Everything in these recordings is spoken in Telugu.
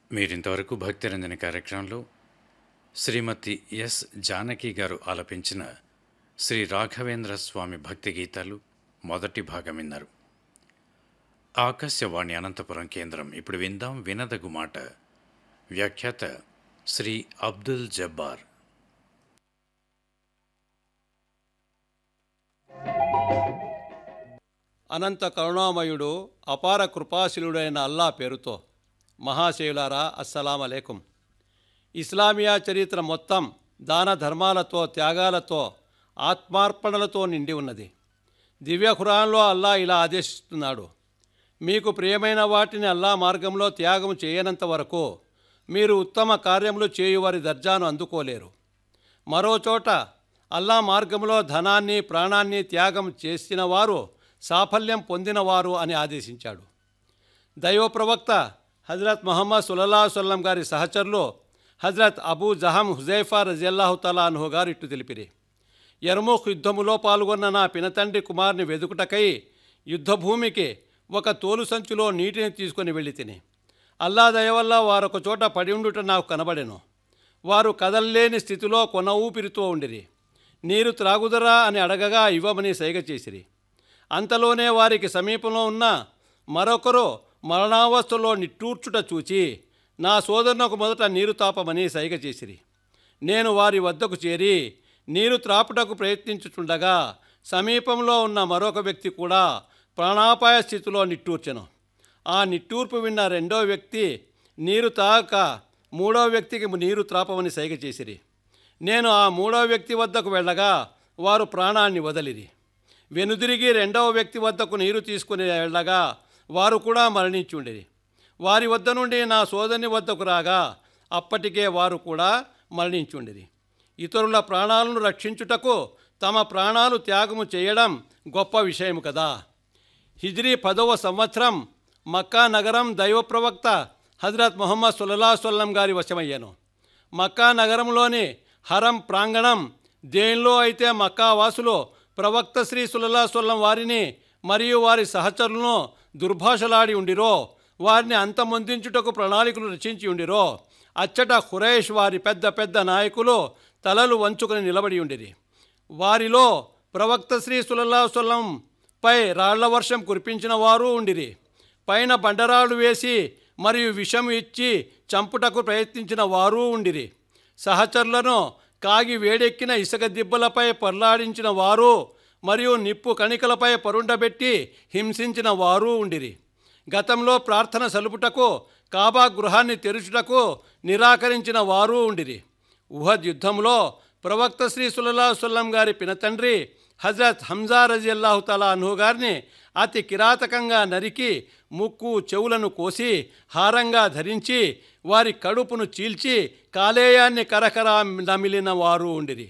మీరింతవరకు భక్తిరంజని కార్యక్రమంలో శ్రీమతి ఎస్ జానకి గారు ఆలపించిన శ్రీ రాఘవేంద్ర స్వామి భక్తి గీతాలు మొదటి భాగం విన్నారు ఆకాశవాణి అనంతపురం కేంద్రం ఇప్పుడు విందాం వినదగు మాట వ్యాఖ్యాత శ్రీ అబ్దుల్ జబ్బార్ అనంత కరుణామయుడు అపార కృపాశీలుడైన అల్లా పేరుతో మహాశయులారా అస్సలాం అలేకుం ఇస్లామియా చరిత్ర మొత్తం దాన ధర్మాలతో త్యాగాలతో ఆత్మార్పణలతో నిండి ఉన్నది దివ్య ఖురాన్లో అల్లా ఇలా ఆదేశిస్తున్నాడు మీకు ప్రియమైన వాటిని అల్లా మార్గంలో త్యాగం చేయనంత వరకు మీరు ఉత్తమ కార్యములు చేయువారి దర్జాను అందుకోలేరు మరో చోట అల్లా మార్గంలో ధనాన్ని ప్రాణాన్ని త్యాగం చేసిన వారు సాఫల్యం పొందినవారు అని ఆదేశించాడు దైవ ప్రవక్త హజరత్ మొహమ్మద్ సుల్లా సల్లం గారి సహచరులు హజరత్ అబూ జహం హుజైఫా రజియల్లాహు తలా అనుహు గారు ఇట్టు తెలిపిరి ఎర్ముఖ్ యుద్ధములో పాల్గొన్న నా పినతండ్రి కుమార్ని వెదుకుటకై యుద్ధభూమికి ఒక తోలు సంచులో నీటిని తీసుకొని వెళ్ళి తిని అల్లా దయ వల్ల వారొక చోట పడి ఉండుట నాకు కనబడెను వారు కదల్లేని స్థితిలో కొన ఊపిరితో ఉండిరి నీరు త్రాగుదరా అని అడగగా ఇవ్వమని సైగ చేసిరి అంతలోనే వారికి సమీపంలో ఉన్న మరొకరు మరణావస్థలో నిట్టూర్చుట చూచి నా సోదరునకు మొదట నీరు తాపమని సైగ చేసిరి నేను వారి వద్దకు చేరి నీరు త్రాపుటకు ప్రయత్నించుచుండగా సమీపంలో ఉన్న మరొక వ్యక్తి కూడా ప్రాణాపాయ స్థితిలో నిట్టూర్చెను ఆ నిట్టూర్పు విన్న రెండో వ్యక్తి నీరు తాగక మూడో వ్యక్తికి నీరు త్రాపమని సైగ చేసిరి నేను ఆ మూడో వ్యక్తి వద్దకు వెళ్ళగా వారు ప్రాణాన్ని వదిలిరి వెనుదిరిగి రెండవ వ్యక్తి వద్దకు నీరు తీసుకుని వెళ్ళగా వారు కూడా మరణించుండిరి వారి వద్ద నుండి నా సోదరుని వద్దకు రాగా అప్పటికే వారు కూడా మరణించుండిరి ఇతరుల ప్రాణాలను రక్షించుటకు తమ ప్రాణాలు త్యాగము చేయడం గొప్ప విషయం కదా హిజ్రీ పదవ సంవత్సరం మక్కా నగరం దైవ ప్రవక్త హజరత్ మొహమ్మద్ సుల్లా సొల్లం గారి వశమయ్యాను మక్కా నగరంలోని హరం ప్రాంగణం దేనిలో అయితే మక్కా వాసులు ప్రవక్త శ్రీ సుల్లా సొల్లం వారిని మరియు వారి సహచరులను దుర్భాషలాడి ఉండిరో వారిని అంతమొందించుటకు ప్రణాళికలు రచించి ఉండిరో అచ్చట ఖురేష్ వారి పెద్ద పెద్ద నాయకులు తలలు వంచుకొని నిలబడి ఉండిరి వారిలో ప్రవక్త శ్రీ సుల్లా సొల్లం పై రాళ్ల వర్షం కురిపించిన వారు ఉండిరి పైన బండరాళ్ళు వేసి మరియు విషం ఇచ్చి చంపుటకు ప్రయత్నించిన వారు ఉండిరి సహచరులను కాగి వేడెక్కిన ఇసుక దిబ్బలపై పర్లాడించిన వారు మరియు నిప్పు కణికలపై పరుండబెట్టి హింసించిన వారు ఉండిరి గతంలో ప్రార్థన సలుపుటకు కాబా గృహాన్ని తెరుచుటకు నిరాకరించిన వారు ఉండిరి ఉహద్ యుద్ధంలో ప్రవక్త శ్రీ సుల్లా సుల్లం గారి పినతండ్రి హజరత్ హంజా రజియల్లాహు తలా అన్హు గారిని అతి కిరాతకంగా నరికి ముక్కు చెవులను కోసి హారంగా ధరించి వారి కడుపును చీల్చి కాలేయాన్ని కరకరా నమిలిన వారు ఉండిరి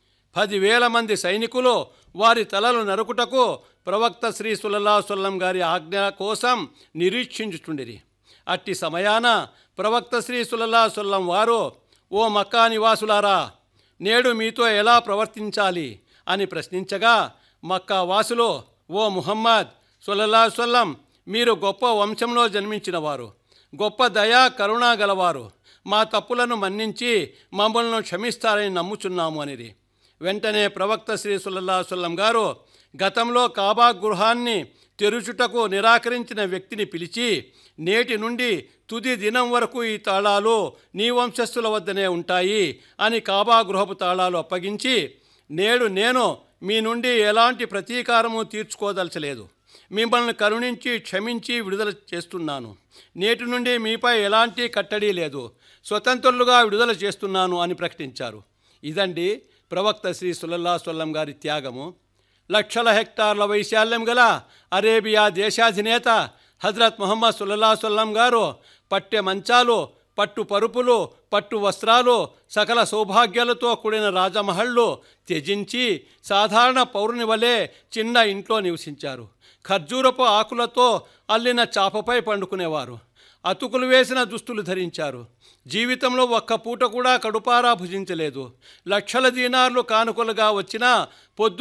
పదివేల మంది సైనికులు వారి తలలు నరుకుటకు ప్రవక్త శ్రీ సుల్లా సుల్లం గారి ఆజ్ఞ కోసం నిరీక్షించుచుండిరి అట్టి సమయాన ప్రవక్త శ్రీ సుల్లా సుల్లం వారు ఓ మక్కా నివాసులారా నేడు మీతో ఎలా ప్రవర్తించాలి అని ప్రశ్నించగా మక్కా వాసులు ఓ ముహమ్మద్ సుల్లా సుల్లం మీరు గొప్ప వంశంలో జన్మించినవారు గొప్ప దయా కరుణ గలవారు మా తప్పులను మన్నించి మమ్మల్ని క్షమిస్తారని నమ్ముచున్నాము అనిది వెంటనే ప్రవక్త శ్రీ సుల్లా సుల్లం గారు గతంలో కాబా గృహాన్ని తెరుచుటకు నిరాకరించిన వ్యక్తిని పిలిచి నేటి నుండి తుది దినం వరకు ఈ తాళాలు నీ వంశస్థుల వద్దనే ఉంటాయి అని కాబా గృహపు తాళాలు అప్పగించి నేడు నేను మీ నుండి ఎలాంటి ప్రతీకారము తీర్చుకోదలచలేదు మిమ్మల్ని కరుణించి క్షమించి విడుదల చేస్తున్నాను నేటి నుండి మీపై ఎలాంటి కట్టడి లేదు స్వతంత్రులుగా విడుదల చేస్తున్నాను అని ప్రకటించారు ఇదండి ప్రవక్త శ్రీ సుల్లా సొల్లం గారి త్యాగము లక్షల హెక్టార్ల వైశాల్యం గల అరేబియా దేశాధినేత హజరత్ మొహమ్మద్ సుల్లా సొల్లం గారు పట్టె మంచాలు పట్టు పరుపులు పట్టు వస్త్రాలు సకల సౌభాగ్యాలతో కూడిన రాజమహళ్ళు త్యజించి సాధారణ పౌరుని వలె చిన్న ఇంట్లో నివసించారు ఖర్జూరపు ఆకులతో అల్లిన చాపపై పండుకునేవారు అతుకులు వేసిన దుస్తులు ధరించారు జీవితంలో ఒక్క పూట కూడా కడుపారా భుజించలేదు లక్షల దీనార్లు కానుకలుగా వచ్చిన పొద్దు